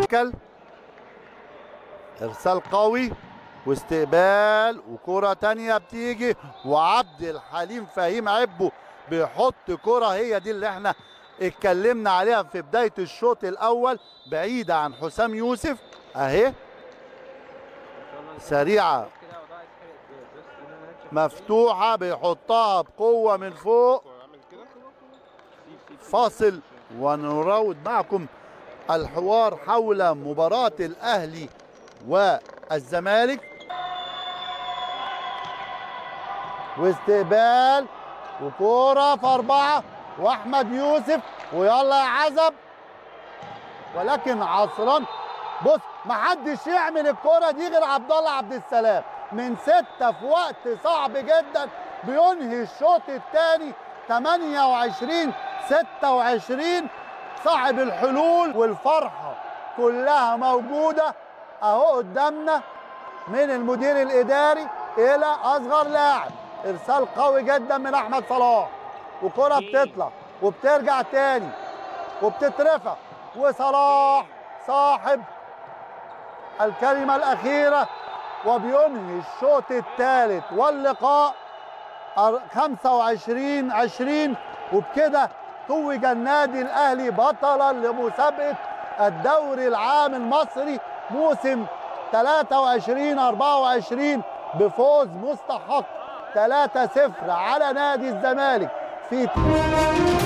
هيكل ارسال قوي واستقبال وكرة تانية بتيجي وعبد الحليم فهيم عبو بيحط كرة هي دي اللي احنا اتكلمنا عليها في بداية الشوط الأول بعيدة عن حسام يوسف أهي سريعة مفتوحة بيحطها بقوة من فوق فاصل ونراود معكم الحوار حول مباراة الأهلي والزمالك واستقبال وكورة في أربعة وأحمد يوسف ويلا يا عزب ولكن عصران بص محدش يعمل الكرة دي غير عبد الله عبد السلام من ستة في وقت صعب جدا بينهي الشوط الثاني 28 26 صاحب الحلول والفرحة كلها موجودة اهو قدامنا من المدير الاداري الى اصغر لاعب ارسال قوي جدا من احمد صلاح وكرة بتطلع وبترجع تاني وبتترفع وصلاح صاحب الكلمة الأخيرة وبينهي الشوط الثالث واللقاء 25 20 وبكده توج النادي الأهلي بطلا لمسابقة الدوري العام المصري موسم 23 24 بفوز مستحق 3-0 على نادي الزمالك في